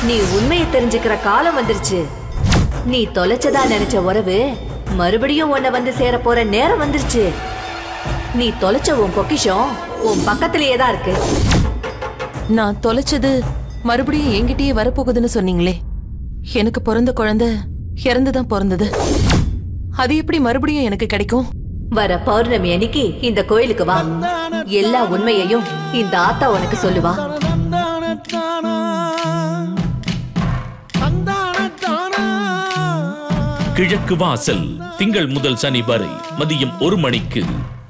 நீ உண்மையை தெரிஞ்சுக்கிற காலம் வந்துருச்சு நீ தொலைச்சதா நினைச்ச உறவு மறுபடியும் உன்னை வந்து சேர போற நேரம் வந்துருச்சு நீ தொலைச்ச உன் பொக்கிஷம் உன் பக்கத்திலேயே தான் இருக்கு நான் தொலைச்சது மறுபடியும் என்கிட்டயே வரப்போகுதுன்னு சொன்னீங்களே எனக்கு பிறந்த குழந்தை இறந்துதான் பிறந்தது அது எப்படி மறுபடியும் எனக்கு கிடைக்கும் வர பௌர்ணமி அன்னைக்கு இந்த கோயிலுக்கு வா எல்லா உண்மையையும் இந்த ஆத்தா உனக்கு சொல்லுவா கிழக்கு வாசல் திங்கள் முதல் சனி வரை மதியம் ஒரு மணிக்கு